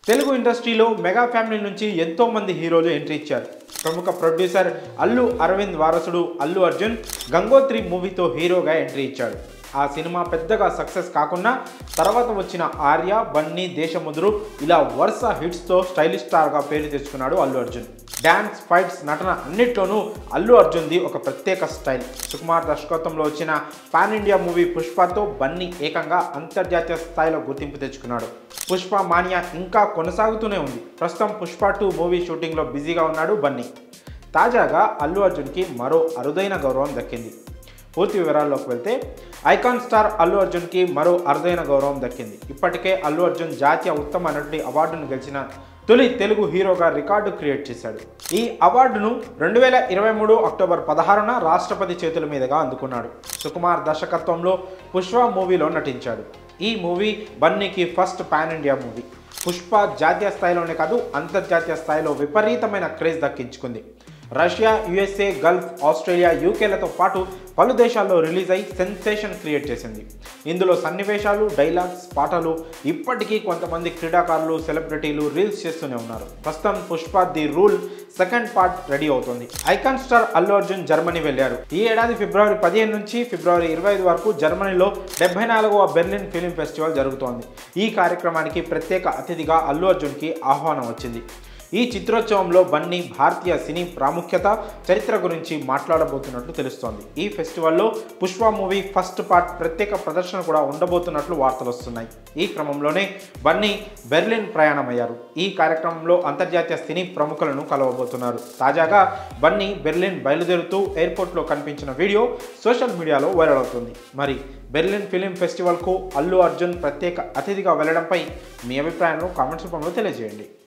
తెలుగు ఇండస్ట్రీలో mega family నుంచి ఎంతో మంది హీరోలు ఎంట్రీ ఇచ్చారు ప్రముఖ ప్రొడ్యూసర్ అల్లు అరవింద్ వారసుడు అల్లు అర్జున్ గంగోత్రి మూవీతో హీరోగా ఎంట్రీ ఇచ్చాడు ఆ సినిమా పెద్దగా సక్సెస్ కాకుండా తర్వాత వచ్చిన ఆర్య బన్నీ దేశముద్రు ఇలా వరుస హిట్స్తో స్టైలిష్ స్టార్గా పేరు తెచ్చుకున్నాడు అల్లు అర్జున్ డ్యాన్స్ ఫైట్స్ నటన అన్నిట్లోనూ అల్లు అర్జున్ది ఒక ప్రత్యేక స్టైల్ సుకుమార్ దర్శకత్వంలో వచ్చిన పాన్ ఇండియా మూవీ పుష్పతో బన్నీ ఏకంగా అంతర్జాతీయ స్థాయిలో గుర్తింపు తెచ్చుకున్నాడు పుష్ప మానియా ఇంకా కొనసాగుతూనే ఉంది ప్రస్తుతం పుష్ప టూ మూవీ షూటింగ్లో బిజీగా ఉన్నాడు బన్నీ తాజాగా అల్లు అర్జున్కి మరో అరుదైన గౌరవం దక్కింది పూర్తి వివరాల్లోకి వెళ్తే ఐకాన్ స్టార్ అల్లు అర్జున్కి మరో అరుదైన గౌరవం దక్కింది ఇప్పటికే అల్లు అర్జున్ జాతీయ ఉత్తమ నటుడి అవార్డును గెలిచిన తొలి తెలుగు హీరోగా రికార్డు క్రియేట్ చేశాడు ఈ అవార్డును రెండు వేల ఇరవై మూడు అక్టోబర్ పదహారున రాష్ట్రపతి చేతుల మీదుగా అందుకున్నాడు సుకుమార్ దర్శకత్వంలో పుష్ప మూవీలో నటించాడు ఈ మూవీ బన్నీకి first pan India movie Pushpa జాతీయ స్థాయిలోనే కాదు అంతర్జాతీయ స్థాయిలో విపరీతమైన క్రేజ్ దక్కించుకుంది రష్యా యుఎస్ఏ గల్ఫ్ ఆస్ట్రేలియా యూకేలతో పాటు పలు దేశాల్లో రిలీజ్ అయి సెన్సేషన్ క్రియేట్ చేసింది ఇందులో సన్నివేశాలు డైలాగ్స్ పాటలు ఇప్పటికీ కొంతమంది క్రీడాకారులు సెలబ్రిటీలు రీల్స్ చేస్తూనే ఉన్నారు ప్రస్తుతం Pushpa the rule second part ready అవుతుంది icon star Allu Arjun Germany వెళ్లారు ఈ ఏడాది ఫిబ్రవరి పదిహేను నుంచి ఫిబ్రవరి ఇరవై ఐదు వరకు జర్మనీలో డెబ్బై నాలుగవ బెర్లిన్ ఫిలిం ఫెస్టివల్ జరుగుతోంది ఈ కార్యక్రమానికి ప్రత్యేక అతిథిగా అల్లు అర్జున్కి ఆహ్వానం వచ్చింది ఈ చిత్రోత్సవంలో బన్నీ భారతీయ సినీ ప్రాముఖ్యత చరిత్ర గురించి మాట్లాడబోతున్నట్లు తెలుస్తోంది ఈ ఫెస్టివల్లో పుష్ప మూవీ ఫస్ట్ పార్ట్ ప్రత్యేక ప్రదర్శన కూడా ఉండబోతున్నట్లు వార్తలు వస్తున్నాయి ఈ క్రమంలోనే బన్నీ బెర్లిన్ ప్రయాణమయ్యారు ఈ కార్యక్రమంలో అంతర్జాతీయ సినీ ప్రముఖులను కలవబోతున్నారు తాజాగా బన్నీ బెర్లిన్ బయలుదేరుతూ ఎయిర్పోర్ట్లో కనిపించిన వీడియో సోషల్ మీడియాలో వైరల్ అవుతుంది మరి బెర్లిన్ ఫిలిం ఫెస్టివల్కు అల్లు అర్జున్ ప్రత్యేక అతిథిగా వెళ్లడంపై మీ అభిప్రాయాలను కామెంట్స్ రూపంలో తెలియజేయండి